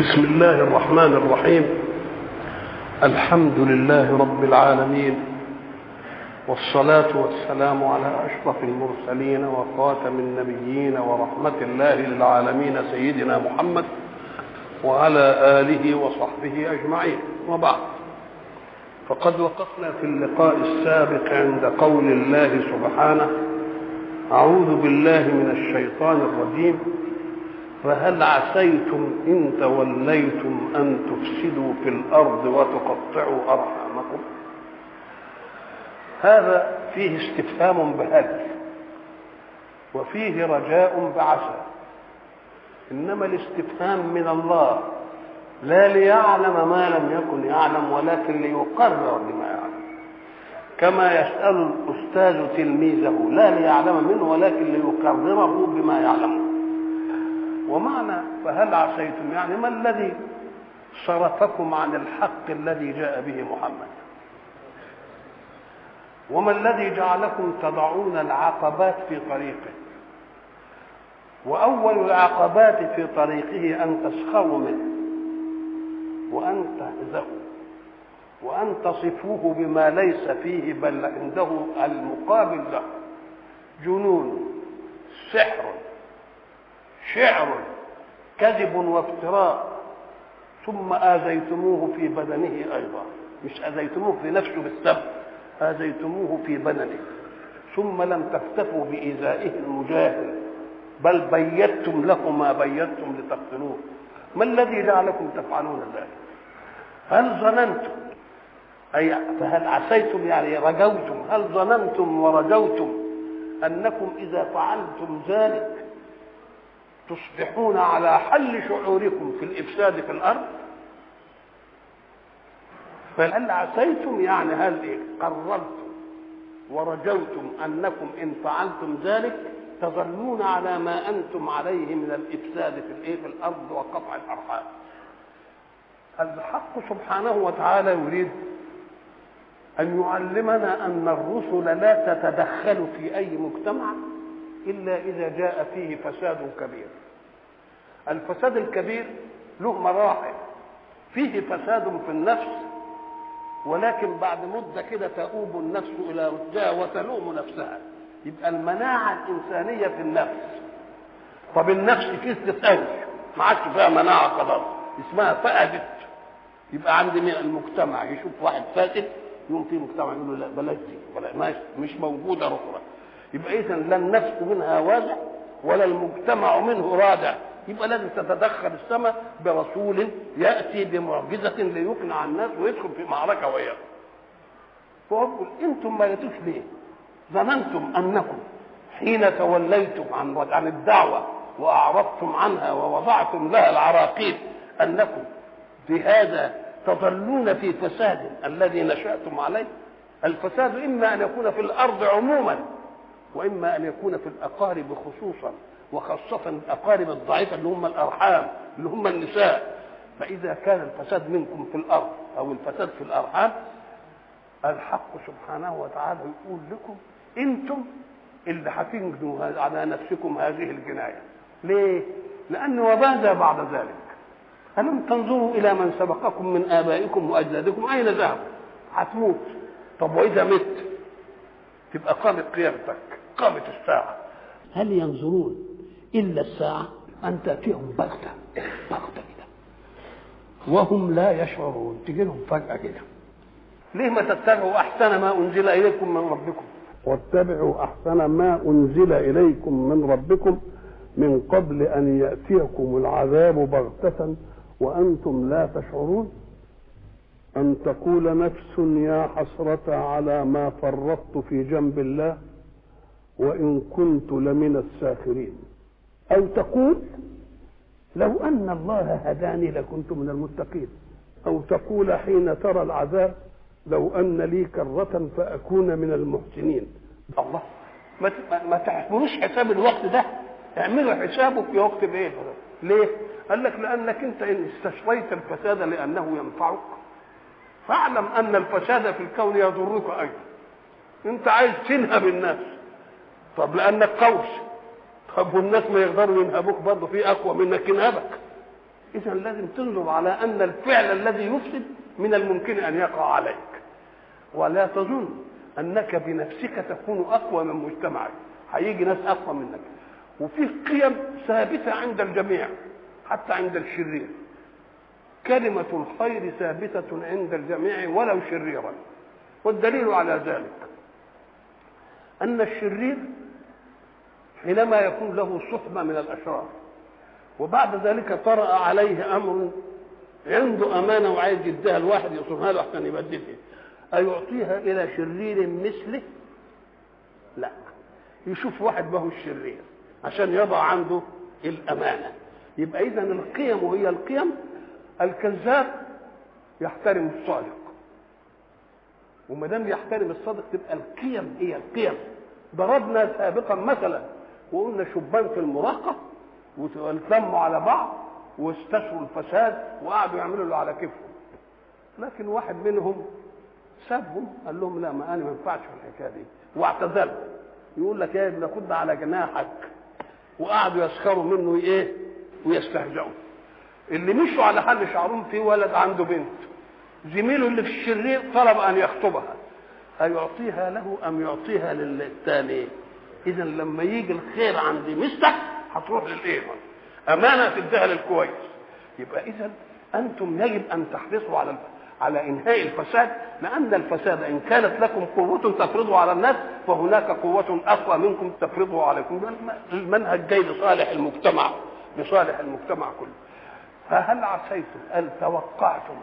بسم الله الرحمن الرحيم الحمد لله رب العالمين والصلاة والسلام على أشرف المرسلين وخاتم النبيين ورحمة الله للعالمين سيدنا محمد وعلى آله وصحبه أجمعين وبعد فقد وقفنا في اللقاء السابق عند قول الله سبحانه أعوذ بالله من الشيطان الرجيم فهل عسيتم إن توليتم أن تفسدوا في الأرض وتقطعوا أرحامكم هذا فيه استفهام بهل وفيه رجاء بعسى إنما الاستفهام من الله لا ليعلم ما لم يكن يعلم ولكن ليقرر بما يعلم كما يسأل الأستاذ تلميذه لا ليعلم منه ولكن ليقرره بما يعلمه ومعنى فهل عصيتم يعني ما الذي صرفكم عن الحق الذي جاء به محمد وما الذي جعلكم تضعون العقبات في طريقه واول العقبات في طريقه ان تسخروا منه وان تهزأوا وان تصفوه بما ليس فيه بل عنده المقابل له جنون سحر شعر كذب وافتراء ثم آذيتموه في بدنه أيضا مش آذيتموه في نفسه بالسب آذيتموه في بدنه ثم لم تكتفوا بإيذائه المجاهر بل بيتم له ما بيتم لتقتلوه ما الذي جعلكم تفعلون ذلك هل ظننتم أي فهل عسيتم يعني رجوتم هل ظننتم ورجوتم أنكم إذا فعلتم ذلك تصبحون على حل شعوركم في الافساد في الارض فهل عسيتم يعني هل إيه؟ قررتم ورجوتم انكم ان فعلتم ذلك تظلون على ما انتم عليه من الافساد في الايه في الارض وقطع الارحام الحق سبحانه وتعالى يريد ان يعلمنا ان الرسل لا تتدخل في اي مجتمع إلا إذا جاء فيه فساد كبير الفساد الكبير له مراحل فيه فساد في النفس ولكن بعد مدة كده تؤوب النفس إلى ردها وتلوم نفسها يبقى المناعة الإنسانية في النفس طب النفس فيه تتقوي ما عادش فيها مناعة خلاص اسمها فقدت يبقى عند مين المجتمع يشوف واحد فاسد يقوم في مجتمع يقول له لا بلاش دي بلاش مش موجودة أخرى يبقى اذا لا النفس منها وازع ولا المجتمع منه رادع يبقى لازم تتدخل السماء برسول ياتي بمعجزه ليقنع الناس ويدخل في معركه وياه فاقول انتم ما جيتوش ليه ظننتم انكم حين توليتم عن عن الدعوه واعرضتم عنها ووضعتم لها العراقيل انكم بهذا تظلون في فساد الذي نشاتم عليه الفساد اما ان يكون في الارض عموما واما ان يكون في الاقارب خصوصا وخاصه الاقارب الضعيفه اللي هم الارحام اللي هم النساء فاذا كان الفساد منكم في الارض او الفساد في الارحام الحق سبحانه وتعالى يقول لكم انتم اللي هتنجنوا على نفسكم هذه الجنايه ليه لان وماذا بعد ذلك ألم تنظروا إلى من سبقكم من آبائكم وأجدادكم أين ذهبوا؟ هتموت طب وإذا مت تبقى قامت قيامتك قامت الساعة هل ينظرون إلا الساعة أن تأتيهم بغتة بغتة كده وهم لا يشعرون تجي لهم فجأة كده ليه ما تتبعوا أحسن ما أنزل إليكم من ربكم واتبعوا أحسن ما أنزل إليكم من ربكم من قبل أن يأتيكم العذاب بغتة وأنتم لا تشعرون أن تقول نفس يا حسرة على ما فرطت في جنب الله وإن كنت لمن الساخرين أو تقول لو أن الله هداني لكنت من المتقين أو تقول حين ترى العذاب لو أن لي كرة فأكون من المحسنين الله ما ما تعملوش حساب الوقت ده اعملوا حسابه في وقت الايه ليه؟ قال لك لأنك أنت إن استشريت الفساد لأنه ينفعك فاعلم ان الفساد في الكون يضرك ايضا انت عايز تنهب الناس طب لانك قوس طب والناس ما يقدروا ينهبوك برضه في اقوى منك ينهبك اذا لازم تنظر على ان الفعل الذي يفسد من الممكن ان يقع عليك ولا تظن انك بنفسك تكون اقوى من مجتمعك هيجي ناس اقوى منك وفي قيم ثابته عند الجميع حتى عند الشرير كلمة الخير ثابتة عند الجميع ولو شريرا والدليل على ذلك أن الشرير حينما يكون له صحبة من الأشرار وبعد ذلك طرأ عليه أمر عنده أمانة وعايز يديها الواحد يصونها له عشان يبدلها أيعطيها إلى شرير مثله؟ لا يشوف واحد ما هو الشرير عشان يضع عنده الأمانة يبقى إذا القيم وهي القيم الكذاب يحترم الصادق وما دام يحترم الصادق تبقى القيم هي القيم ضربنا سابقا مثلا وقلنا شبان في المراهقه واتلموا على بعض واستشروا الفساد وقعدوا يعملوا اللي على كيفهم لكن واحد منهم سابهم قال لهم لا ما انا ما ينفعش في الحكايه دي واعتزل يقول لك يا ابن كنا على جناحك وقعدوا يسخروا منه ايه ويستهزئوا اللي مشوا على حل شعرهم في ولد عنده بنت زميله اللي في الشرير طلب ان يخطبها أيعطيها له أم يعطيها للثاني إذا لما يجي الخير عند مستك هتروح للإيه أمانة تديها للكويس يبقى إذا أنتم يجب أن تحرصوا على على إنهاء الفساد لأن الفساد إن كانت لكم قوة تفرضوا على الناس فهناك قوة أقوى منكم تفرضها عليكم المنهج جاي لصالح المجتمع لصالح المجتمع كله فهل عسيتم أن توقعتم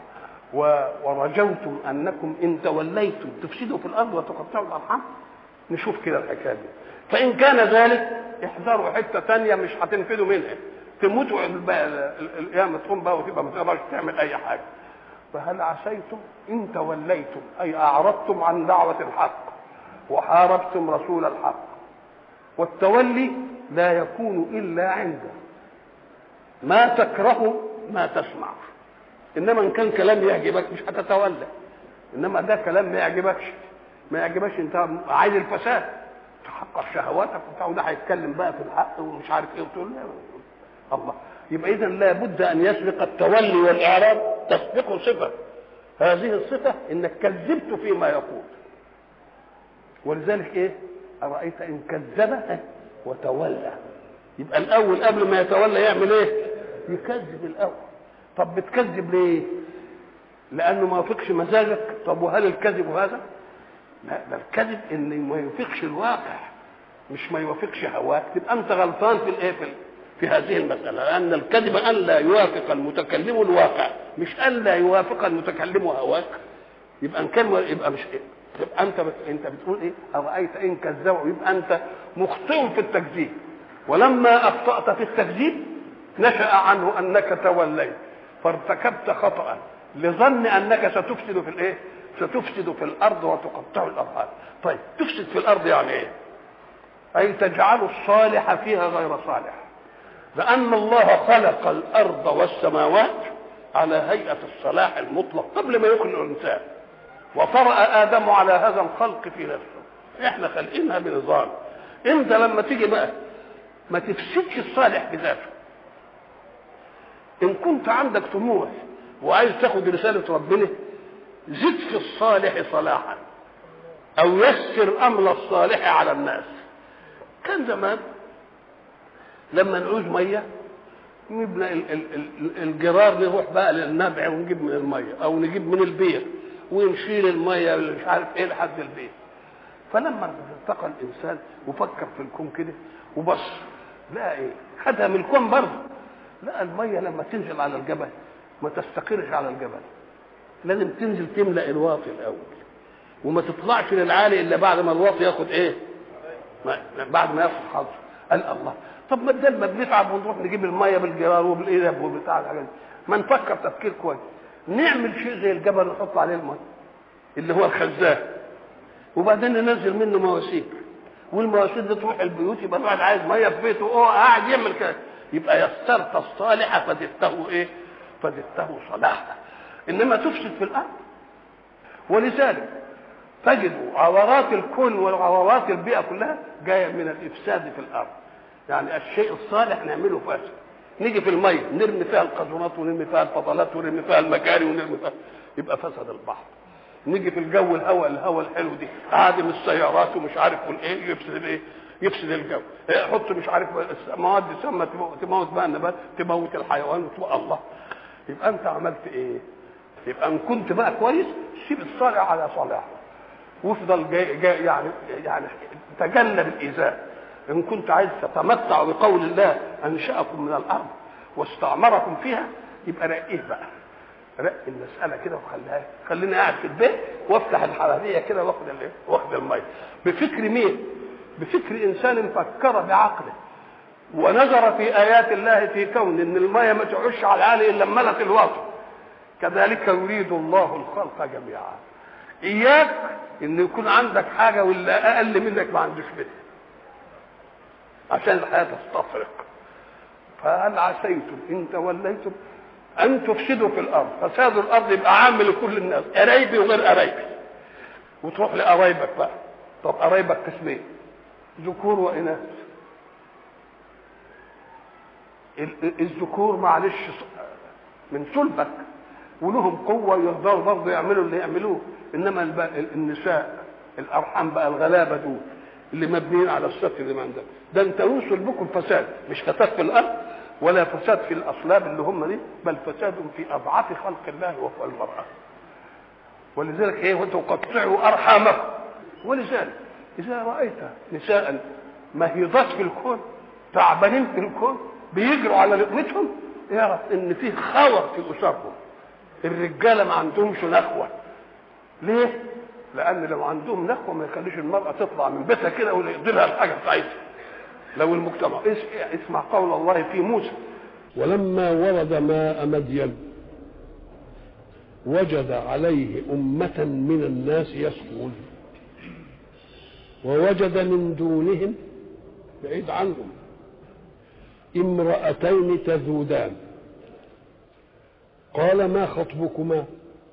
ورجوتم انكم ان توليتم تفسدوا في الارض وتقطعوا الارحام نشوف كده الحكايه دي فان كان ذلك احذروا حته ثانيه مش هتنفذوا منها تموتوا القيامه تقوم بقى وتبقى ما تقدرش تعمل اي حاجه فهل عسيتم ان توليتم اي اعرضتم عن دعوه الحق وحاربتم رسول الحق والتولي لا يكون الا عند ما تكره ما تسمع انما ان كان كلام يعجبك مش هتتولى انما ده كلام ما يعجبكش ما يعجبكش انت عايز الفساد تحقق شهواتك وبتاع وده هيتكلم بقى في الحق ومش عارف ايه وتقول الله يبقى اذا لابد ان يسبق التولي والاعراض تسبقه صفه هذه الصفه انك كذبت فيما يقول ولذلك ايه ارايت ان كذب وتولى يبقى الاول قبل ما يتولى يعمل ايه يكذب الاول طب بتكذب ليه لانه ما يوافقش مزاجك طب وهل الكذب هذا لا ده الكذب ان ما يوافقش الواقع مش ما يوافقش هواك تبقى انت غلطان في الايه في, في هذه المساله لان الكذب ان لا يوافق المتكلم الواقع مش ان لا يوافق المتكلم هواك يبقى ان كان يبقى مش إيه؟ يبقى انت بت... انت بتقول ايه ارايت ان كذبوا يبقى انت مخطئ في التكذيب ولما اخطات في التكذيب نشا عنه انك توليت فارتكبت خطأ لظن انك ستفسد في الايه؟ ستفسد في الارض وتقطع الارحام. طيب تفسد في الارض يعني ايه؟ اي تجعل الصالح فيها غير صالح. لان الله خلق الارض والسماوات على هيئه الصلاح المطلق قبل ما يخلق الانسان. وطرأ ادم على هذا الخلق في نفسه. احنا خالقينها بنظام. انت لما تيجي بقى ما تفسدش الصالح بذاته. ان كنت عندك طموح وعايز تاخد رساله ربنا زد في الصالح صلاحا او يسر امر الصالح على الناس كان زمان لما نعوز ميه نجيب الجرار نروح بقى للنبع ونجيب من الميه او نجيب من البير ونشيل الميه مش عارف ايه لحد البيت فلما ارتقى الانسان وفكر في الكون كده وبص لقى ايه خدها من الكون برضه لا الميه لما تنزل على الجبل ما تستقرش على الجبل لازم تنزل تملا الواطي الاول وما تطلعش للعالي الا بعد ما الواطي ياخد ايه بعد ما ياخد حظه قال الله طب ما بدل ما بنتعب ونروح نجيب الميه بالجرار وبالقلب وبتاع الحاجات ما نفكر تفكير كويس نعمل شيء زي الجبل نحط عليه الميه اللي هو الخزان وبعدين ننزل منه مواسير والمواسير دي تروح البيوت يبقى الواحد عايز ميه في بيته هو قاعد يعمل كده يبقى يسرت الصالح فزدته ايه؟ فزدته صلاحا انما تفسد في الارض ولذلك تجد عورات الكون وعورات البيئه كلها جايه من الافساد في الارض يعني الشيء الصالح نعمله فاسد نيجي في الميه نرمي فيها القذورات ونرمي فيها الفضلات ونرمي فيها المجاري ونرمي فيها يبقى فسد البحر نيجي في الجو الهواء الهواء الحلو دي عادم السيارات ومش عارف والايه يفسد الايه يفسد الجو حط مش عارف مواد سامه تموت بقى النبات تموت الحيوان وتبقى الله يبقى انت عملت ايه يبقى ان كنت بقى كويس سيب الصالح على صالحه وافضل جاي, جاي يعني يعني تجنب الايذاء ان كنت عايز تتمتع بقول الله انشاكم من الارض واستعمركم فيها يبقى رقيه بقى رق المساله كده وخليها خليني قاعد في البيت وافتح الحنفيه كده واخد الايه واخد الميه بفكر مين بفكر انسان فكر بعقله ونظر في ايات الله في كون ان الميه ما تعش على العالي الا ملت الوطن كذلك يريد الله الخلق جميعا اياك ان يكون عندك حاجه ولا اقل منك ما عندوش منها عشان الحياه تستفرق فهل عسيتم ان توليتم ان تفسدوا في الارض فساد الارض يبقى عام لكل الناس قرايبي وغير قرايبي وتروح لقرايبك بقى طب قرايبك قسمين ذكور واناث الذكور معلش من صلبك ولهم قوه يقدروا برضه يعملوا اللي يعملوه انما النساء الارحام بقى الغلابه دول اللي مبنيين على الستر اللي ما عندهم ده انت يوصل بكم فساد مش فساد في الارض ولا فساد في الاصلاب اللي هم دي بل فساد في اضعاف خلق الله وهو المراه ولذلك ايه وانتم قطعوا ارحامكم ولذلك اذا رايت نساء مهيضات في الكون تعبانين في الكون بيجروا على لقمتهم يعرف ان في خور في اسرهم الرجاله ما عندهمش نخوه ليه؟ لان لو عندهم نخوه ما يخليش المراه تطلع من بيتها كده ولا يقضي لها الحاجه بتاعتها لو المجتمع اسمع قول الله في موسى ولما ورد ماء مدين وجد عليه أمة من الناس يسقون ووجد من دونهم بعيد عنهم امرأتين تذودان قال ما خطبكما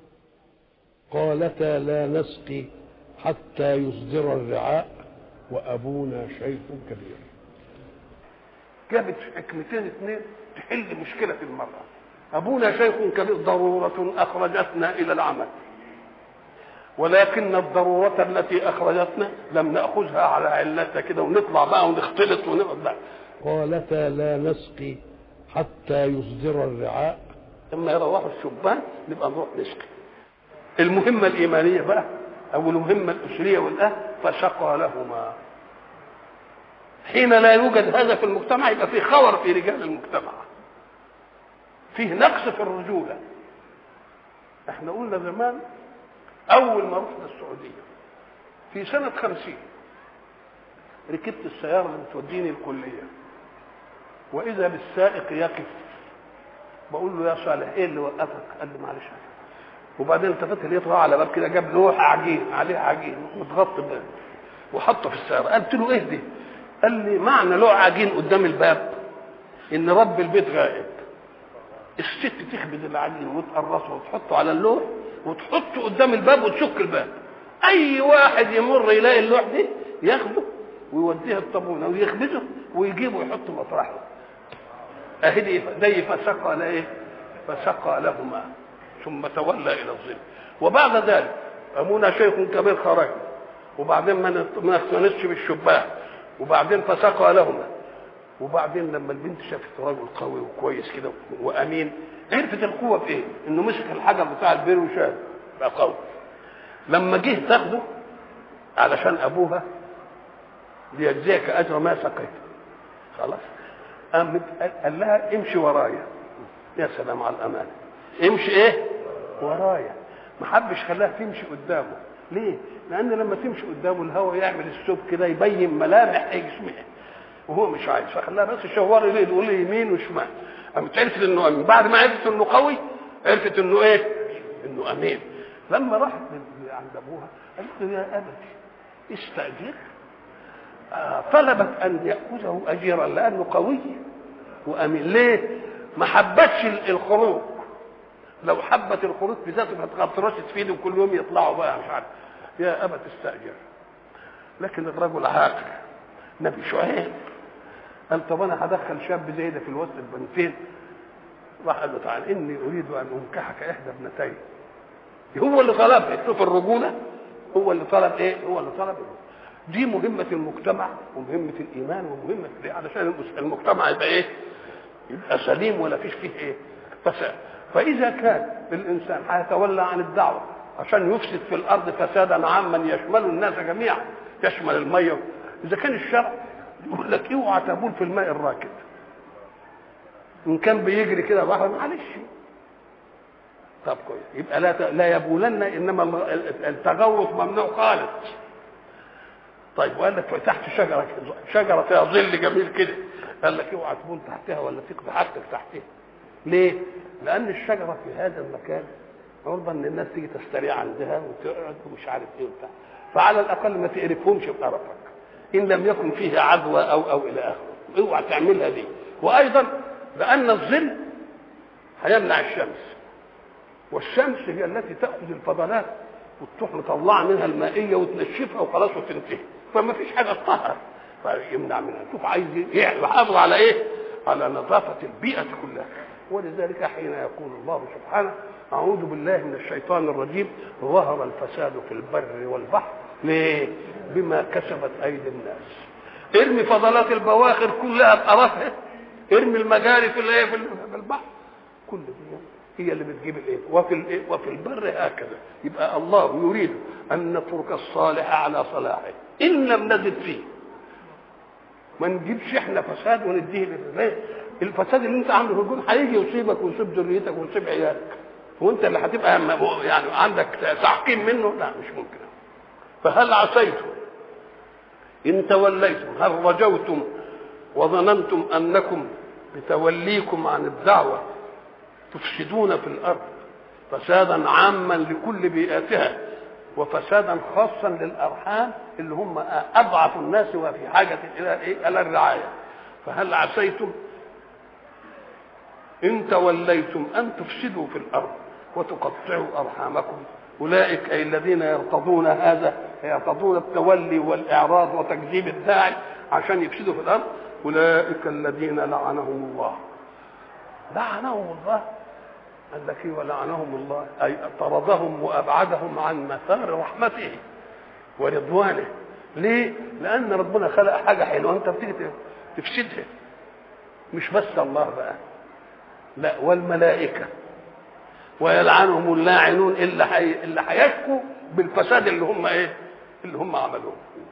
قالتا لا نسقي حتى يصدر الرعاء وأبونا شيخ كبير جابت حكمتين اثنين تحل مشكلة المرأة أبونا شيخ كبير ضرورة أخرجتنا إلى العمل ولكن الضرورة التي أخرجتنا لم نأخذها على علتها كده ونطلع بقى ونختلط ونقعد بقى قالتا لا نسقي حتى يصدر الرعاء لما يروحوا الشبان نبقى نروح نسقي المهمة الإيمانية بقى أو المهمة الأسرية والأهل فشقى لهما حين لا يوجد هذا في المجتمع يبقى في خور في رجال المجتمع فيه نقص في الرجولة احنا قلنا زمان أول ما رحنا السعودية في سنة خمسين ركبت السيارة اللي بتوديني الكلية وإذا بالسائق يقف بقول له يا صالح ايه اللي وقفك؟ قال لي معلش وبعدين التفت لقيته على باب كده جاب لوحه عجين عليها عجين متغطي باب وحطه في السياره قلت له ايه دي؟ قال لي معنى لوح عجين قدام الباب ان رب البيت غائب الست تخبز العجين وتقرصه وتحطه على اللوح وتحطه قدام الباب وتشك الباب اي واحد يمر يلاقي اللوح دي ياخده ويوديها الطابونه ويخبزه ويجيبه ويحطه مطرحه اهي دي زي فسقى لايه فسقى لهما ثم تولى الى الظل وبعد ذلك ابونا شيخ كبير خرج وبعدين ما نقتنصش بالشبان وبعدين فسقى لهما وبعدين لما البنت شافت رجل قوي وكويس كده وامين عرفت القوه في ايه؟ انه مسك الحجر بتاع البير وشال بقى قوي لما جه تاخده علشان ابوها ليجزيك اجر ما سقيت خلاص قام قال لها امشي ورايا يا سلام على الامانه امشي ايه ورايا ما حبش خلاها تمشي قدامه ليه لان لما تمشي قدامه الهواء يعمل الثوب كده يبين ملامح جسمها وهو مش عايز فخلاها بس شواري ليه تقول لي يمين وشمال قامت عرفت انه امين بعد ما عرفت انه قوي عرفت انه ايه انه امين لما راحت عند ابوها قالت له يا ابتي استاجر آه طلبت ان ياخذه اجيرا لانه قوي وامين ليه ما حبتش الخروج لو حبت الخروج بذاته ما تغطرش في ايده كل يوم يطلعوا بقى مش عارف يا ابا تستاجر لكن الرجل عاقل نبي شعيب قال طب انا هدخل شاب زي ده في الوسط البنتين راح قال له تعالى اني اريد ان انكحك احدى ابنتين هو اللي طلب شوف الرجوله هو اللي طلب ايه هو اللي طلب إيه؟ دي مهمة المجتمع ومهمة الإيمان ومهمة إيه؟ علشان المجتمع يبقى إيه؟ يبقى سليم ولا فيش فيه إيه؟ فساد فإذا كان الإنسان هيتولى عن الدعوة عشان يفسد في الأرض فسادا عاما يشمل الناس جميعا يشمل المية إذا كان الشرع يقول لك اوعى تبول في الماء الراكد إن كان بيجري كده بحر معلش طب كويس يبقى لا لا يبولن انما التغوط ممنوع خالص طيب وقال لك تحت شجره شجره فيها ظل جميل كده قال لك اوعى تكون تحتها ولا تقضي حاجتك تحتها ليه؟ لان الشجره في هذا المكان عرضه ان الناس تيجي تستريح عندها وتقعد ومش عارف ايه وبتاع فعلى الاقل ما تقرفهمش بقرفك ان لم يكن فيها عدوى او او الى اخره اوعى تعملها دي وايضا لان الظل هيمنع الشمس والشمس هي التي تاخذ الفضلات وتروح مطلعه منها المائيه وتنشفها وخلاص وتنتهي فما فيش حاجه تطهر فيمنع منها شوف عايز يحافظ على ايه؟ على نظافه البيئه كلها ولذلك حين يقول الله سبحانه اعوذ بالله من الشيطان الرجيم ظهر الفساد في البر والبحر ليه؟ بما كسبت ايدي الناس ارمي فضلات البواخر كلها بقرفها ارمي المجاري في الايه في البحر كل دي هي اللي بتجيب الايه وفي الايه وفي البر هكذا يبقى الله يريد ان نترك الصالح على صلاحه ان لم نزد فيه ما نجيبش احنا فساد ونديه لله الفساد اللي انت عامله في الجون هيجي يصيبك ويصيب ذريتك ويصيب عيالك وانت اللي هتبقى يعني عندك تعقيم منه لا مش ممكن فهل عسيتم ان توليتم هل رجوتم وظننتم انكم بتوليكم عن الدعوه تفسدون في الارض فسادا عاما لكل بيئاتها وفسادا خاصا للارحام اللي هم اضعف الناس وفي حاجه الى ايه؟ الى الرعايه فهل عسيتم ان توليتم ان تفسدوا في الارض وتقطعوا ارحامكم اولئك اي الذين يرتضون هذا يرتضون التولي والاعراض وتكذيب الداعي عشان يفسدوا في الارض اولئك الذين لعنهم الله لعنهم الله قال لك ايه ولعنهم الله اي طردهم وابعدهم عن مثار رحمته ورضوانه ليه؟ لان ربنا خلق حاجه حلوه انت بتيجي تفسدها مش بس الله بقى لا والملائكه ويلعنهم اللاعنون اللي حي... اللي هيشكوا بالفساد اللي هم ايه؟ اللي هم عملوه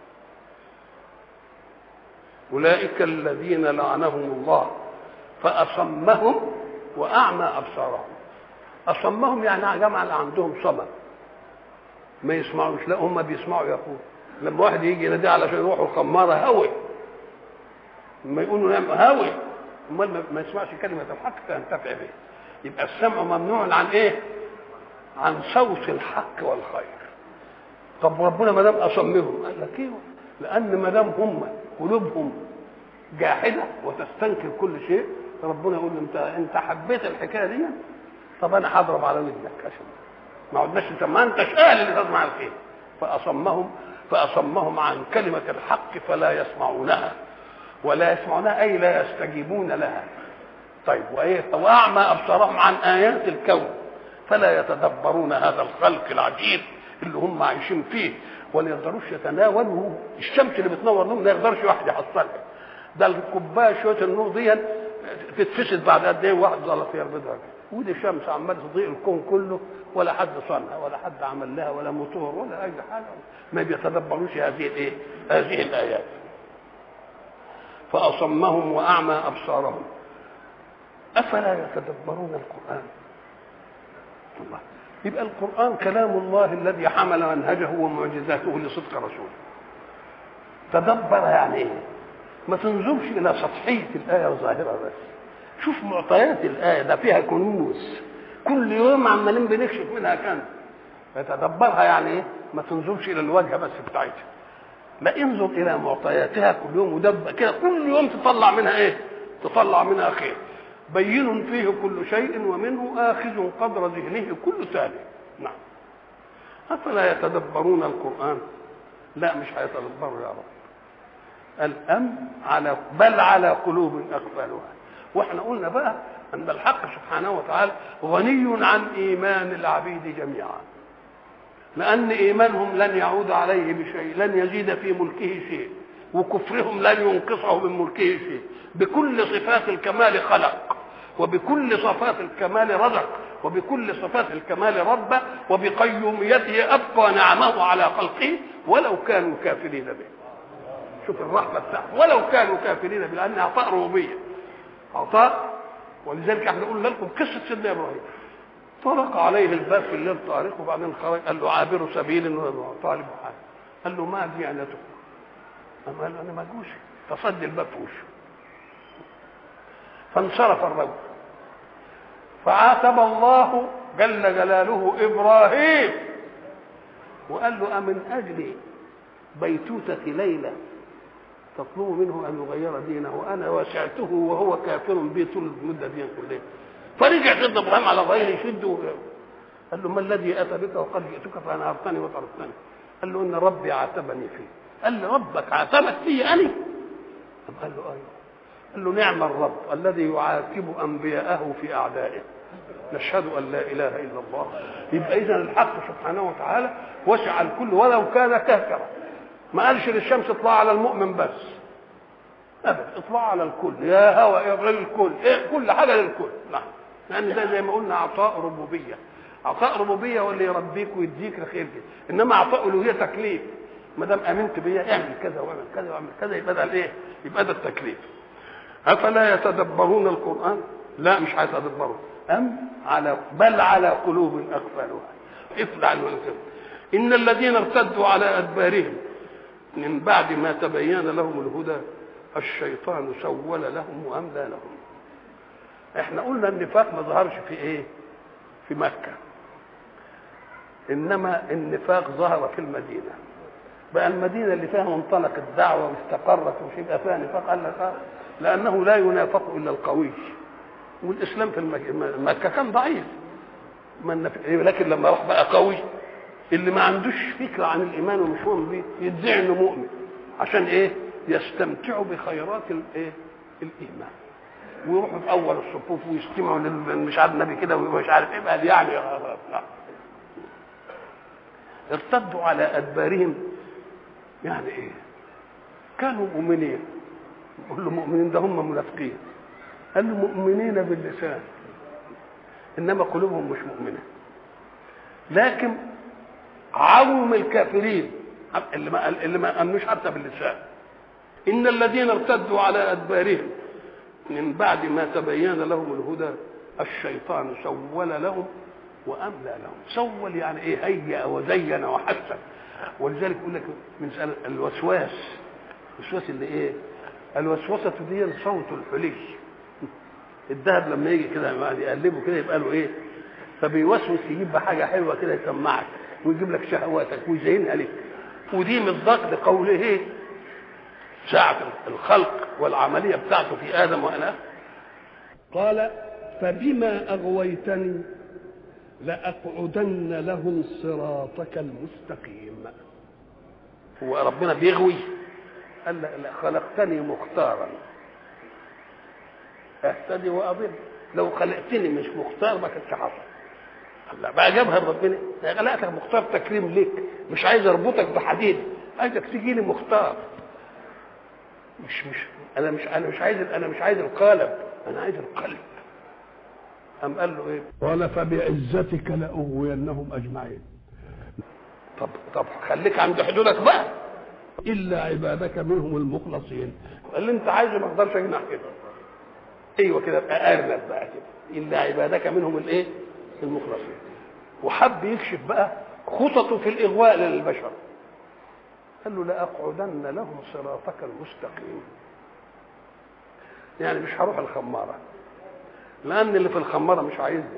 اولئك الذين لعنهم الله فاصمهم واعمى ابصارهم اصمهم يعني جمع اللي عندهم صمم ما يسمعوش لا هم بيسمعوا يقول لما واحد يجي ينادي علشان يروحوا الخماره هوي لما يقولوا نعم هوي امال ما يسمعش كلمه الحق فينتفع به يبقى السمع ممنوع عن ايه؟ عن صوت الحق والخير طب ربنا ما دام اصمهم قال لك ايوه لان ما دام هم قلوبهم جاحده وتستنكر كل شيء ربنا يقول له انت انت حبيت الحكايه دي طب انا هضرب على ودنك عشان ما عدناش انت ما انتش اهل اللي تسمع الخير فاصمهم فاصمهم عن كلمه الحق فلا يسمعونها ولا يسمعونها اي لا يستجيبون لها طيب وايه واعمى ابصارهم عن ايات الكون فلا يتدبرون هذا الخلق العجيب اللي هم عايشين فيه ولا يقدروش يتناولوا الشمس اللي بتنور لهم ما يقدرش واحد يحصلها ده الكوبايه شويه النور دي تتفسد بعد قد ايه واحد ظل فيها البيضه ودي شمس عماله تضيء الكون كله ولا حد صنع ولا حد عمل لها ولا موتور ولا اي حاجه ما بيتدبروش هذه الايه؟ هذه الايات فاصمهم واعمى ابصارهم افلا يتدبرون القران الله يبقى القران كلام الله الذي حمل منهجه ومعجزاته لصدق رسوله تدبر يعني ايه ما تنظرش الى سطحيه الايه وظاهرها بس شوف معطيات الايه ده فيها كنوز كل يوم عمالين بنكشف منها كنز فتدبرها يعني ايه ما تنظرش الى الواجهه بس بتاعتها لا انظر الى معطياتها كل يوم ودب كده كل يوم تطلع منها ايه تطلع منها خير بين فيه كل شيء ومنه آخذ قدر ذهنه كل ثاني نعم أفلا يتدبرون القرآن لا مش هيتدبروا يا رب الأم على بل على قلوب أقفالها واحنا قلنا بقى أن الحق سبحانه وتعالى غني عن إيمان العبيد جميعا لأن إيمانهم لن يعود عليه بشيء لن يزيد في ملكه شيء وكفرهم لن ينقصه من ملكه شيء بكل صفات الكمال خلق وبكل صفات الكمال رزق وبكل صفات الكمال رب وبقيوميته أبقى نعمه على خلقه ولو كانوا كافرين به شوف الرحمة بتاعته ولو كانوا كافرين به لأن عطاء ربوبية عطاء ولذلك احنا قلنا لكم قصة سيدنا إبراهيم طرق عليه الباب في الليل طارق وبعدين خرج قال له عابر سبيل طالب حاجة قال له ما ديانتك أما قال له أنا مجوسي فصد الباب في وشه فانصرف الرجل فعاتب الله جل جلاله إبراهيم وقال له أمن أجل بيتوتة ليلة تطلب منه أن يغير دينه وأنا وسعته وهو كافر بي طول المدة دي كلها فرجع سيدنا إبراهيم على ظهره يشده قال له ما الذي أتى بك وقد جئتك فأنهرتني وطردتني قال له إن ربي عاتبني فيه قال لي ربك عاتبك فيه أنا قال له أيوه قال له نعم الرب الذي يعاتب أنبياءه في أعدائه نشهد أن لا إله إلا الله يبقى إذا الحق سبحانه وتعالى وسع الكل ولو كان كافرا ما قالش للشمس اطلع على المؤمن بس ابدا اطلع على الكل يا هوى يا الكل إيه كل حاجه للكل نعم لان ده زي ما قلنا عطاء ربوبيه عطاء ربوبيه هو اللي يربيك ويديك الخير كده انما عطاء الوهيه تكليف ما دام امنت بيا اعمل كذا واعمل كذا واعمل كذا يبقى ده الايه؟ يبقى ده التكليف افلا يتدبرون القران؟ لا مش هيتدبروا ام على بل على قلوب اقفالها اطلع الوزن ان الذين ارتدوا على ادبارهم من بعد ما تبين لهم الهدى الشيطان سول لهم واملى لهم احنا قلنا النفاق ما ظهرش في ايه في مكه انما النفاق ظهر في المدينه بقى المدينه اللي فيها منطلق الدعوه واستقرت ومش يبقى فيها نفاق قال لك لانه لا ينافق الا القوي والاسلام في مكه كان ضعيف لكن لما راح بقى قوي اللي ما عندوش فكره عن الايمان ومش مؤمن بيه يدعي انه مؤمن عشان ايه؟ يستمتعوا بخيرات الايه؟ الايمان ويروحوا في اول الصفوف ويستمعوا مش عارف النبي كده ومش عارف ايه بقى يعني لا. ارتدوا على ادبارهم يعني ايه؟ كانوا مؤمنين يقول له مؤمنين ده هم منافقين قال له مؤمنين باللسان انما قلوبهم مش مؤمنه لكن عوم الكافرين اللي ما اللي ما امنوش حتى باللسان ان الذين ارتدوا على ادبارهم من بعد ما تبين لهم الهدى الشيطان سول لهم واملى لهم سول يعني ايه هيأ وزين وحسن ولذلك يقول لك من الوسواس الوسواس اللي ايه الوسوسه دي صوت الحلي الذهب لما يجي كده يقلبه كده يبقى له ايه فبيوسوس يجيب حاجه حلوه كده يسمعك ويجيب لك شهواتك ويزينها لك ودي مصداق لقوله ايه ساعة الخلق والعملية بتاعته في آدم وأنا قال فبما أغويتني لأقعدن لهم صراطك المستقيم هو ربنا بيغوي قال لا خلقتني مختارا اهتدي واضل لو خلقتني مش مختار ما كانش حصل الله بقى جابها ربنا خلقتك مختار تكريم ليك مش عايز اربطك بحديد عايزك تيجي لي مختار مش مش انا مش انا مش عايز انا مش عايز القالب انا عايز القلب قام قال له ايه قال فبعزتك لاغوينهم اجمعين طب طب خليك عند حدودك بقى الا عبادك منهم المخلصين اللي انت عايزه ما اقدرش اجنح كده ايوه كده ابقى ارنب بقى كده الا عبادك منهم الايه المخلصين وحب يكشف بقى خططه في الاغواء للبشر قال له لاقعدن لهم صراطك المستقيم يعني مش هروح الخماره لان اللي في الخماره مش عايزني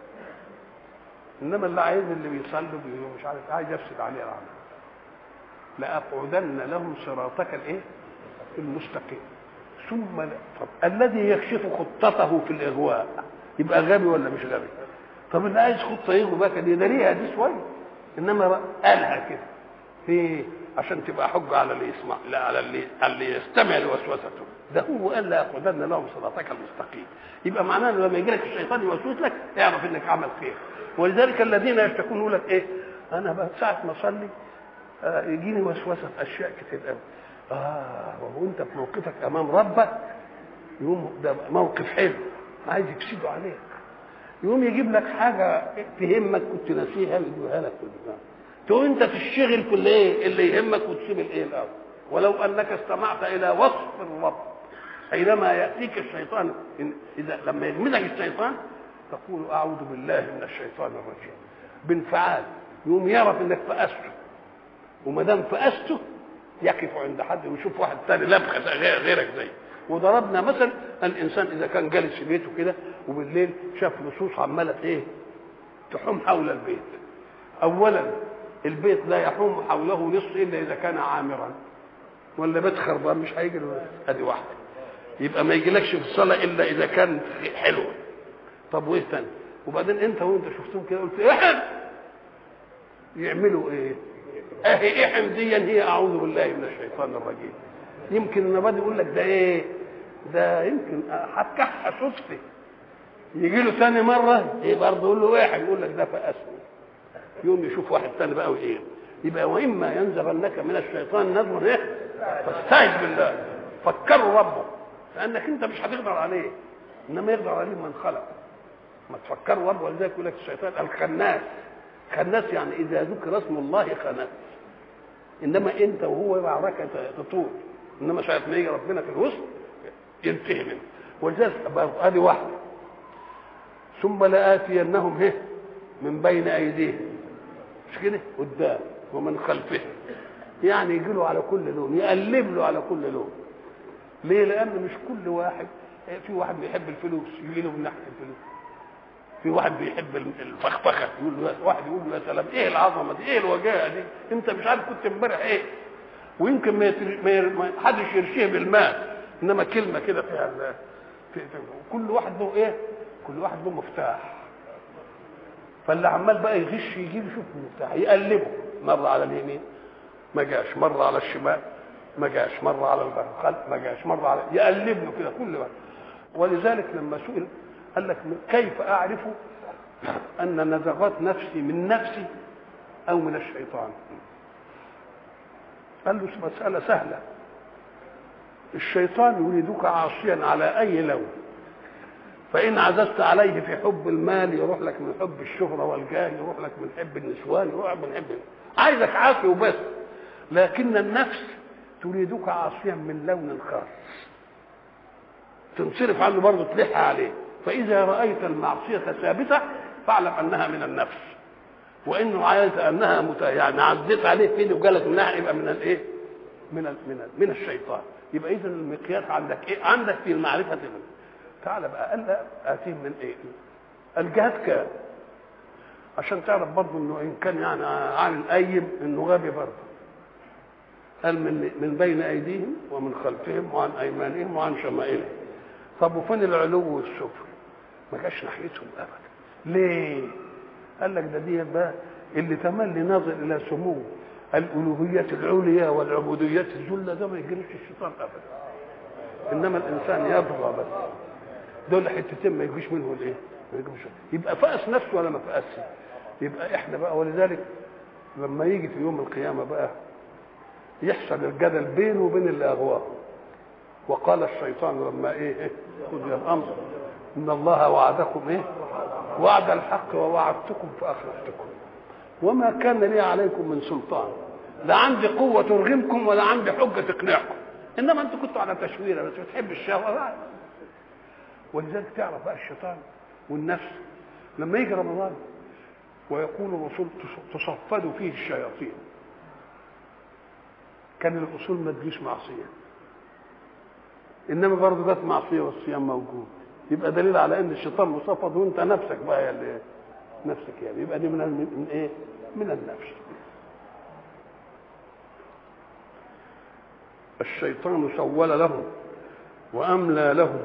انما اللي عايز اللي بيصلي مش عارف عايز يفسد عليه العمل لاقعدن لهم صراطك الايه المستقيم ثم لا. طب الذي يكشف خطته في الاغواء يبقى غبي ولا مش غبي طب اللي عايز خطه يغوي بقى كده ده ليها دي شويه انما قالها كده في عشان تبقى حجه على اللي يسمع لا على اللي على اللي يستمع لوسوسته ده هو قال لا ياخذن لهم صراطك المستقيم يبقى معناه انه لما يجي لك الشيطان يوسوس لك اعرف انك عمل خير ولذلك الذين يشتكون يقول لك ايه انا بقى ساعه ما اصلي آه يجيني وسوسه في اشياء كتير قوي اه وهو انت في موقفك امام ربك يقوم ده موقف حلو عايز يفسده عليك يقوم يجيب لك حاجه تهمك كنت ناسيها ويجيبها لك في البتاع تقوم انت تشتغل في الايه اللي يهمك وتسيب الايه الاول ولو انك استمعت الى وصف الرب حينما ياتيك الشيطان إن اذا لما يغمزك الشيطان تقول اعوذ بالله من الشيطان الرجيم بانفعال يقوم يعرف انك فأسته وما دام فأسته يقف عند حد ويشوف واحد تاني لبخه غيرك زيه وضربنا مثل الانسان اذا كان جالس في بيته كده وبالليل شاف لصوص عماله ايه تحوم حول البيت اولا البيت لا يحوم حوله نصف الا اذا كان عامرا ولا بيت خربان مش هيجي له ادي واحده يبقى ما يجيلكش في الصلاه الا اذا كان حلو طب وايه تاني وبعدين انت وانت شفتهم كده قلت احم يعملوا ايه اهي احم دي هي اعوذ بالله من الشيطان الرجيم يمكن النبات يقول لك ده ايه ده يمكن هتكح صدفه يجي له ثاني مره ايه برضه يقول له واحد يقول لك ده فاسمه يوم يشوف واحد ثاني بقى وايه يبقى واما ينزغنك من الشيطان نزغ ايه فاستعذ بالله فكروا ربه لانك انت مش هتقدر عليه انما يقدر عليه من خلق ما تفكروا ربه ولذلك يقول لك الشيطان الخناس خناس يعني اذا ذكر اسم الله خناس انما انت وهو معركه تطول انما ساعه ما يجي ربنا في الوسط ينتهي منه ولذلك هذه واحده ثم لآتينهم هه من بين ايديهم مش كده قدام ومن خلفهم يعني يجي له على كل لون يقلب له على كل لون ليه لان مش كل واحد في واحد بيحب الفلوس يجي له من ناحيه الفلوس في واحد بيحب الفخفخه يقول له واحد يقول له يا سلام ايه العظمه دي ايه الوجاهه دي انت مش عارف كنت امبارح ايه ويمكن ما, يتر... ما, ير... ما حدش يرشيه بالمال انما كلمه كده فيها في... في... كل واحد له ايه كل واحد له مفتاح فاللي عمال بقى يغش يجيب يشوف المفتاح يقلبه مره على اليمين ما جاش مره على الشمال ما جاش مره على الخلف ما جاش مره على يقلب له كده كل واحد ولذلك لما سئل قال لك كيف اعرف ان نزغات نفسي من نفسي او من الشيطان قال له مسألة سهلة الشيطان يريدك عاصيا على أي لون فإن عززت عليه في حب المال يروح لك من حب الشهرة والجاه يروح لك من حب النسوان يروح من حب عايزك عاصي وبس لكن النفس تريدك عاصيا من لون خاص تنصرف عنه برضه تلح عليه فإذا رأيت المعصية ثابتة فاعلم أنها من النفس وانه عايز انها مت... يعني عديت عليه فين وقالت انها يبقى من الايه؟ من ال... من ال... من الشيطان يبقى اذا المقياس عندك ايه؟ عندك في المعرفه من تعالى بقى قال اتيهم من ايه؟ الجهاد كام؟ عشان تعرف برضه انه ان كان يعني عامل قيم انه غبي برضه قال من من بين ايديهم ومن خلفهم وعن ايمانهم وعن شمائلهم طب وفين العلو والسفل؟ ما جاش ناحيتهم ابدا ليه؟ قال لك ده دي بقى اللي تملي ناظر الى سمو الالوهيات العليا والعبوديات الذله ده ما يجريش الشيطان ابدا انما الانسان يبغى بس دول حتتين ما يجيش منه الايه؟ ما يجيش يبقى فأس نفسه ولا ما فأسش يبقى احنا بقى ولذلك لما يجي في يوم القيامه بقى يحصل الجدل بينه وبين اللي اغواه وقال الشيطان لما ايه قضي الامر ان الله وعدكم ايه وعد الحق ووعدتكم فاخلفتكم وما كان لي عليكم من سلطان لا عندي قوه ترغمكم ولا عندي حجه تقنعكم انما انتوا كنتوا على تشويره بس بتحب الشهوه ولذلك تعرف بقى الشيطان والنفس لما يجي رمضان ويقول الرسول تصفد فيه الشياطين كان الاصول ما تجيش معصيه انما برضه جت معصيه والصيام موجود يبقى دليل على ان الشيطان مصفد وانت نفسك بقى يا اللي نفسك يعني يبقى دي من من ايه؟ من النفس الشيطان سول لهم واملى لهم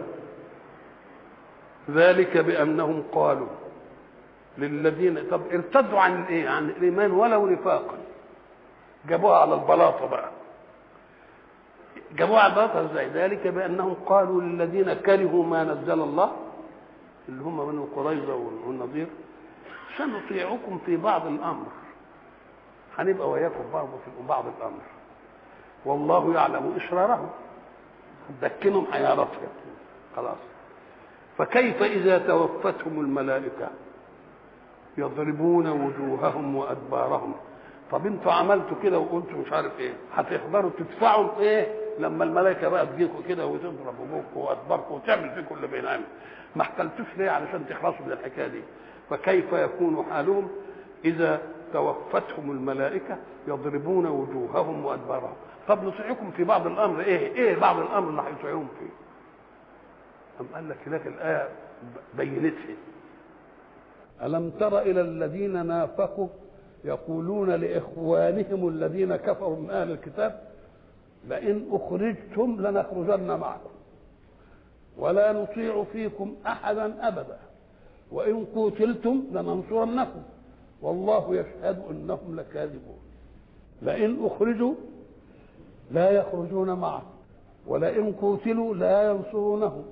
ذلك بانهم قالوا للذين طب ارتدوا عن الايه؟ عن الايمان ولو نفاقا جابوها على البلاطه بقى جابوها على البلاطه ازاي ذلك بانهم قالوا للذين كرهوا ما نزل الله اللي هم بنو قريظه والنضير سنطيعكم في بعض الامر هنبقى وياكم برضه في بعض الامر والله يعلم اسرارهم دكنهم هيعرفها خلاص فكيف اذا توفتهم الملائكه يضربون وجوههم وادبارهم طب انتوا عملتوا كده وقلتوا مش عارف ايه هتقدروا تدفعوا ايه لما الملائكه بقى تجيكم كده وتضرب وجوهكم وادباركم وتعمل فيكم اللي بينعمل ما احتلتوش ليه علشان تخلصوا من الحكايه دي فكيف يكون حالهم اذا توفتهم الملائكه يضربون وجوههم وادبارهم طب نطيعكم في بعض الامر ايه ايه بعض الامر اللي هيطيعوهم فيه أم قال لك هناك الايه بينتها ألم تر إلى الذين نافقوا يقولون لإخوانهم الذين كفروا من أهل الكتاب لئن أخرجتم لنخرجن معكم ولا نطيع فيكم أحدا أبدا وإن قتلتم لننصرنكم والله يشهد إنهم لكاذبون لئن أخرجوا لا يخرجون معه ولئن قتلوا لا ينصرونهم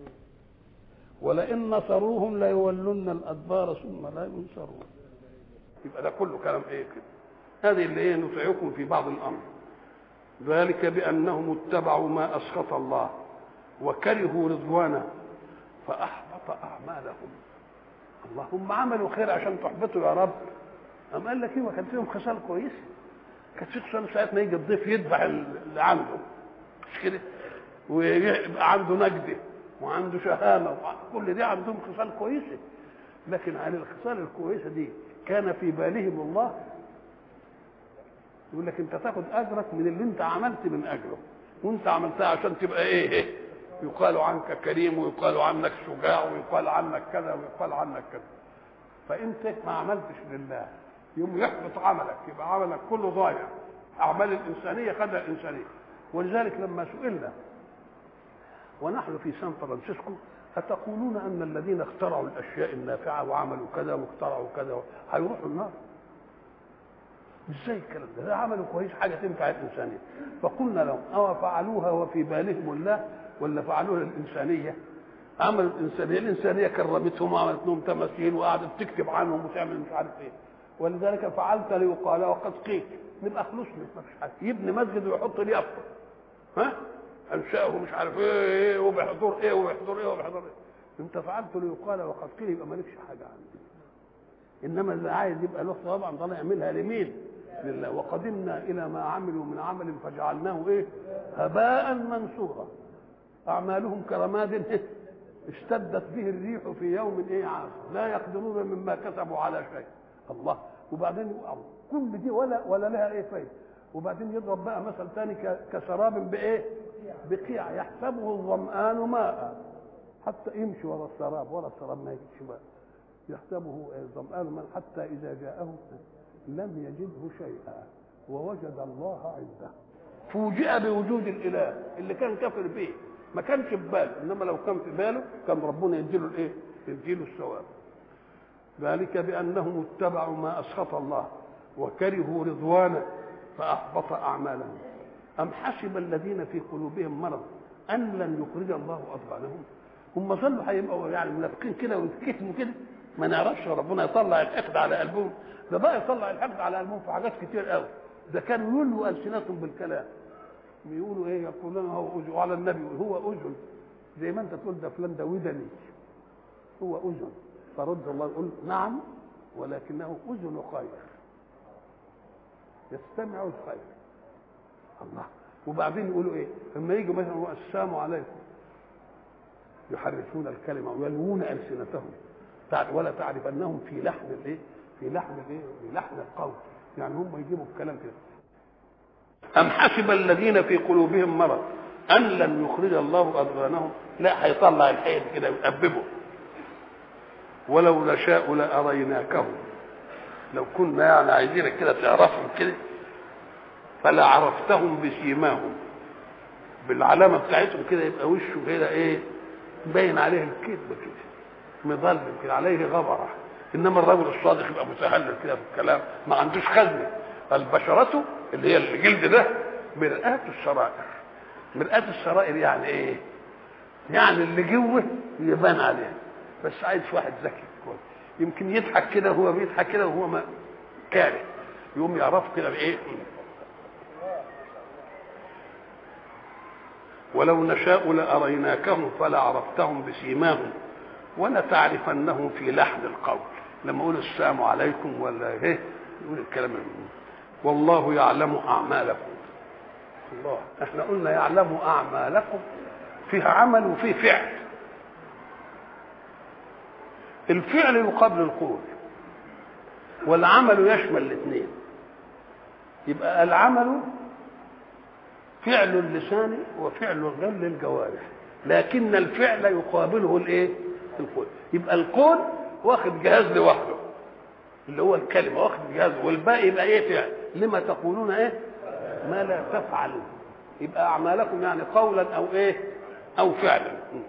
ولئن نصروهم ليولن الادبار ثم لا ينصرون يبقى ده كله كلام ايه كده هذه اللي ايه نطيعكم في بعض الامر ذلك بانهم اتبعوا ما اسخط الله وكرهوا رضوانه فاحبط اعمالهم اللهم عملوا خير عشان تحبطوا يا رب أم قال لك ايه كان فيهم خصال كويسه كانت في خصال ساعه ما يجي الضيف يذبح اللي عنده مش كده ويبقى عنده نجده وعنده شهامه كل دي عندهم خصال كويسه لكن عن الخصال الكويسه دي كان في بالهم الله يقول لك انت تاخد اجرك من اللي انت عملت من اجره وانت عملتها عشان تبقى ايه, إيه؟ يقال عنك كريم ويقال عنك شجاع ويقال عنك كذا ويقال عنك كذا فانت ما عملتش لله يوم يحبط عملك يبقى عملك كله ضايع اعمال الانسانيه خدها الانسانيه ولذلك لما سئلنا ونحن في سان فرانسيسكو أتقولون أن الذين اخترعوا الأشياء النافعة وعملوا كذا واخترعوا كذا هيروحوا النار؟ ازاي الكلام ده؟ ده عملوا كويس حاجة تنفع الإنسانية فقلنا لهم أو فعلوها وفي بالهم الله ولا فعلوها للإنسانية؟ عملوا الإنسانية، الإنسانية كرمتهم وعملت لهم تماثيل وقعدت تكتب عنهم وتعمل مش عارف إيه ولذلك فعلت ليقال وقد قيل نبقى خلصنا ما فيش حاجة يبني مسجد ويحط ليه أفضل ها؟ انشاه مش عارف ايه ايه وبيحضر ايه وبيحضر ايه وبيحضر ايه انت فعلت ليقال وقد قيل يبقى مالكش حاجه عندي انما اللي عايز يبقى له طبعا طالع يعملها لمين؟ لله وقدمنا الى ما عملوا من عمل فجعلناه ايه؟ هباء منثورا اعمالهم كرماد اشتدت به الريح في يوم ايه عاصف لا يقدرون مما كسبوا على شيء الله وبعدين كل دي ولا ولا لها ايه فايده وبعدين يضرب بقى مثل ثاني كسراب بايه؟ بقيع يحسبه الظمآن ماء حتى يمشي ورا السراب ورا السراب ما يجدش ماء يحسبه الظمآن ماء حتى إذا جاءه لم يجده شيئا ووجد الله عنده فوجئ بوجود الإله اللي كان كافر به ما كانش في باله إنما لو كان في باله كان ربنا يديله الإيه؟ يديله الثواب ذلك بأنهم اتبعوا ما أسخط الله وكرهوا رضوانه فأحبط أعمالهم أم حسب الذين في قلوبهم مرض أن لن يخرج الله أضغانهم هم ظلوا هيبقوا يعني منافقين كده ويتكتموا كده ما نعرفش ربنا يطلع الحقد على قلبهم ده بقى يطلع الحقد على قلبهم في حاجات كتير قوي ده كانوا يلوا ألسنتهم بالكلام بيقولوا ايه يقولون هو أذن وعلى النبي هو أذن زي ما انت تقول ده فلان ده ودني هو أذن فرد الله يقول نعم ولكنه أذن خير يستمع الخير الله وبعدين يقولوا ايه لما يجوا مثلا السلام عليكم يحرفون الكلمه ويلوون السنتهم ولا تعرف انهم في لحن الايه في لحن الايه في لحن القول يعني هم يجيبوا الكلام كده ام حسب الذين في قلوبهم مرض ان لن يخرج الله اضغانهم لا هيطلع الحيل كده ويأببه ولو نشاء لاريناكهم لو كنا يعني عايزينك كده تعرفهم كده فلا عرفتهم بسيماهم بالعلامه بتاعتهم كده يبقى وشه كده ايه باين عليه الكذب كده مظلم كده عليه غبره انما الرجل الصادق يبقى متهلل كده في الكلام ما عندوش خزنه البشرة اللي هي الجلد ده مرآة السرائر مرآة السرائر يعني ايه يعني اللي جوه يبان عليه بس عايز واحد ذكي كويس يمكن يضحك كده وهو بيضحك كده وهو ما كاره يقوم يعرفه كده بايه ولو نشاء لأريناكهم فلا عرفتهم بسيماهم ولتعرفنهم في لحن القول لما يقول السلام عليكم ولا ايه يقول الكلام والله يعلم أعمالكم الله احنا قلنا يعلم أعمالكم فيها عمل وفيه فعل الفعل يقابل القول والعمل يشمل الاثنين يبقى العمل فعل اللسان وفعل الغل للجوارح لكن الفعل يقابله الايه القول يبقى القول واخد جهاز لوحده اللي هو الكلمه واخد جهاز والباقي يبقى ايه فعل لما تقولون ايه ما لا تفعلون يبقى اعمالكم يعني قولا او ايه او فعلا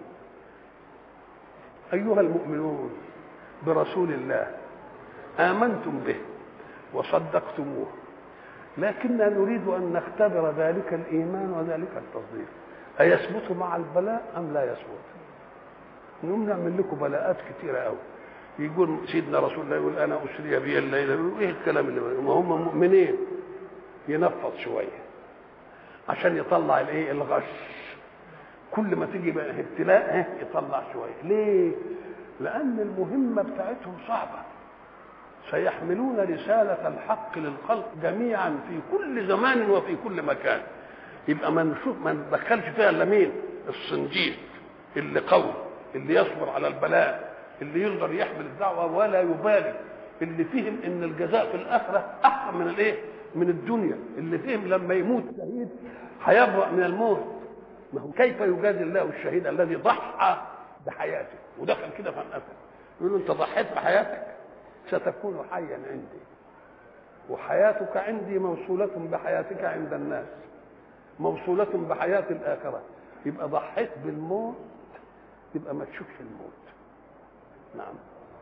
ايها المؤمنون برسول الله امنتم به وصدقتموه لكننا نريد ان نختبر ذلك الايمان وذلك التصديق ايثبت مع البلاء ام لا يثبت نقوم نعمل لكم بلاءات كثيره قوي يقول سيدنا رسول الله يقول انا اسري بي الليله يقول ايه الكلام اللي ما هم مؤمنين ينفض شويه عشان يطلع الايه الغش كل ما تيجي بقى ابتلاء يطلع شويه ليه لان المهمه بتاعتهم صعبه سيحملون رسالة الحق للخلق جميعا في كل زمان وفي كل مكان يبقى ما نشوف ما ندخلش فيها الا مين؟ الصنديق اللي قوي اللي يصبر على البلاء اللي يقدر يحمل الدعوة ولا يبالي اللي فهم ان الجزاء في الآخرة أحسن من الايه؟ من الدنيا اللي فهم لما يموت شهيد هيبرأ من الموت ما هو كيف يجازي الله الشهيد الذي ضحى بحياته ودخل كده في الأثر يقول له انت ضحيت بحياتك ستكون حيا عندي وحياتك عندي موصولة بحياتك عند الناس موصولة بحياة الآخرة يبقى ضحيت بالموت يبقى ما تشوفش الموت نعم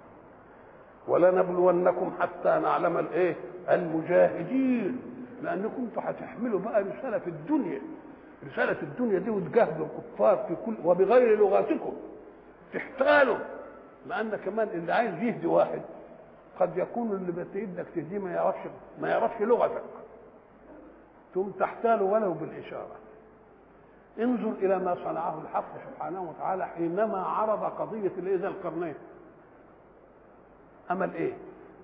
ولنبلونكم حتى نعلم الايه المجاهدين لانكم انتوا هتحملوا بقى رساله في الدنيا رساله الدنيا دي وتجاهدوا الكفار في كل وبغير لغاتكم تحتالوا لان كمان اللي عايز يهدي واحد قد يكون اللي بتيدك تهديه ما يعرفش ما يعرفش لغتك ثم تحتال ولو بالإشارة انظر إلى ما صنعه الحق سبحانه وتعالى حينما عرض قضية ذا القرنين أمل إيه؟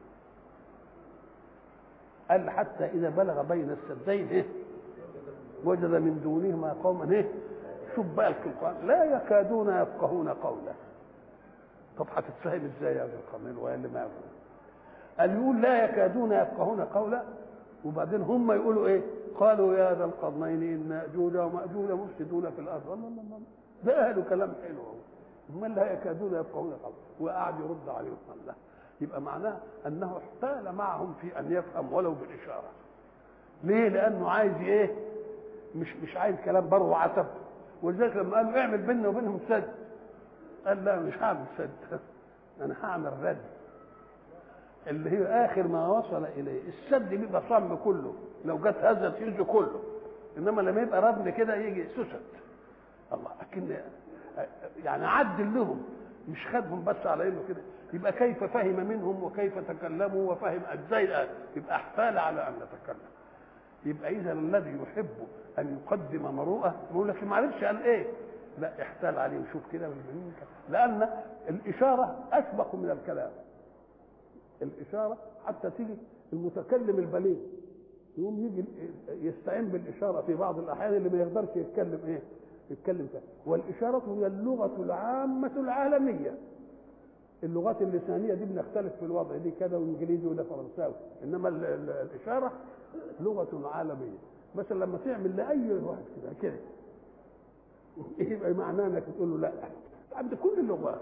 قال حتى إذا بلغ بين السدين إيه؟ وجد من دونهما قوما إيه؟ شوف بقى القرآن لا يكادون يفقهون قولا طب هتتفهم ازاي يا ذا القرنين ويا اللي ما يفهم قال يقول لا يكادون يفقهون قولا وبعدين هم يقولوا ايه قالوا يا ذا القرنين ان ياجوج وماجوج مفسدون في الارض الله الله الله ده اهل كلام حلو هم لا يكادون يفقهون قولا وقعد يرد عليهم الله يبقى معناه انه احتال معهم في ان يفهم ولو بالاشاره ليه لانه عايز ايه مش مش عايز كلام بر وعتب ولذلك لما قالوا اعمل بيننا وبينهم سد قال لا مش هعمل سد انا هعمل رد اللي هي اخر ما وصل اليه السد بيبقى صم كله لو جت هزه يجي كله انما لما يبقى ردم كده يجي سوست الله لكن يعني عدل لهم مش خدهم بس على انه كده يبقى كيف فهم منهم وكيف تكلموا وفهم ازاي يبقى احتال على ان نتكلم يبقى اذا الذي يحب ان يقدم مروءه يقول لك معلش قال ايه لا احتال عليه وشوف كده لان الاشاره اسبق من الكلام الإشارة حتى تيجي المتكلم البليغ يقوم يجي يستعين بالإشارة في بعض الأحيان اللي ما يقدرش يتكلم إيه؟ يتكلم فيها والإشارة هي اللغة العامة العالمية اللغات اللسانية دي بنختلف في الوضع دي كذا وإنجليزي وده فرنساوي إنما ال ال الإشارة لغة عالمية مثلا لما تعمل لأي واحد كده كده يبقى معناه إنك تقول له لا عند كل اللغات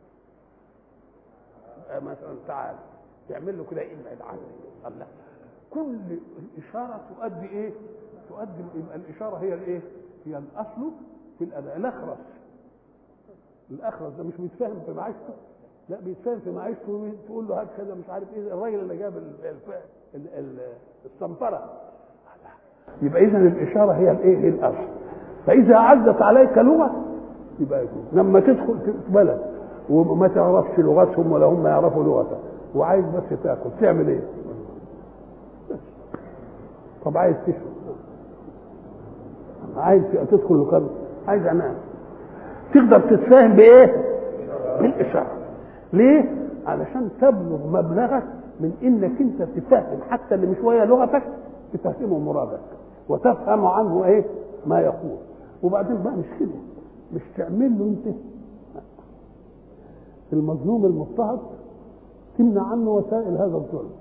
مثلا تعال تعمل له كده ابعد عنه الله كل اشاره تؤدي ايه تؤدي يبقى الاشاره هي الايه هي الاصل في الاداء الاخرس الاخرس ده مش بيتفاهم في معيشته لا بيتفاهم في معيشته تقول له هات كذا مش عارف ايه الراجل اللي جاب الصنفره يبقى اذا الاشاره هي الايه هي الاصل فاذا عدت عليك لغه يبقى يكون لما تدخل في بلد وما تعرفش لغتهم ولا هم يعرفوا لغتك وعايز بس تاكل تعمل ايه؟ طب عايز تشرب عايز تدخل القلب عايز انام تقدر تتفاهم بايه؟ بالاشاره ليه؟ علشان تبلغ مبلغك من انك انت تفهم حتى اللي مش ويا لغتك تفهمه مرادك وتفهم عنه ايه؟ ما يقول وبعدين بقى مش كده مش تعمل له انت المظلوم المضطهد تمنع عنه وسائل هذا الظلم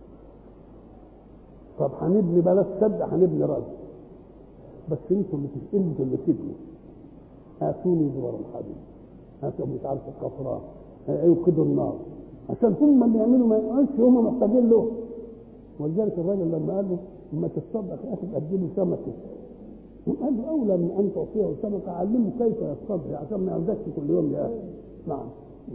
طب هنبني بلاش سد هنبني رد بس انتوا اللي انتوا اللي تبنوا هاتوني زبر الحديد هاتوا مش عارف القطران يوقدوا النار عشان هم اللي يعملوا ما يقعدش هم محتاجين له ولذلك الراجل لما قال له لما تصدق يا اخي اديله سمكه قال له اولى من ان تعطيه سمكه علمه كيف يصطاد عشان ما يعزكش كل يوم يا اخي نعم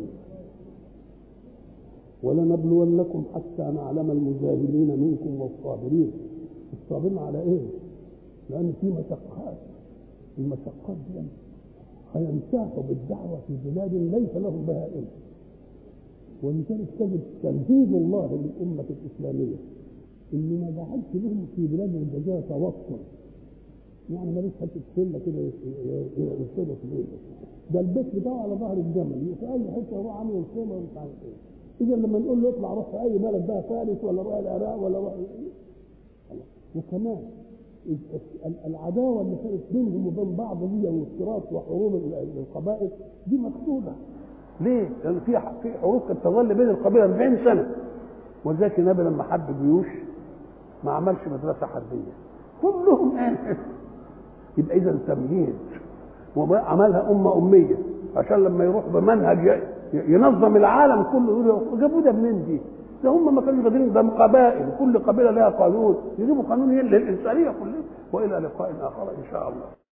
ولنبلونكم حتى نعلم المجاهدين منكم والصابرين الصابرين على ايه؟ لان في مشقات المشقات دي هينساحوا بالدعوه في بلاد ليس لهم بها علم ولذلك تجد تنفيذ الله للامه الاسلاميه اللي ما جعلش لهم في بلاد الجزيره توصل يعني ماليش حته سله كده يرسلوا في بيته ده البيت بتاعه على ظهر الجمل في اي حته يروح عامل الخيمه ومش عارف ايه اذا لما نقول له اطلع روح في اي بلد بقى فارس ولا روح العراق ولا روح وكمان العداوه اللي كانت بينهم وبين بعض دي وافتراق وحروب القبائل دي مقصوده ليه؟ لان في في حروب كانت تظل بين القبائل 40 سنه ولذلك النبي لما حب جيوش ما عملش مدرسه حربيه كلهم ايه يبقى اذا تمهيد وعملها امه اميه عشان لما يروح بمنهج ينظم العالم كله يقول جابوا ده منين دي؟ ده هم ما كانوا قادرين ده قبائل كل قبيله لها قانون يجيبوا قانون للانسانيه كلها والى لقاء اخر ان شاء الله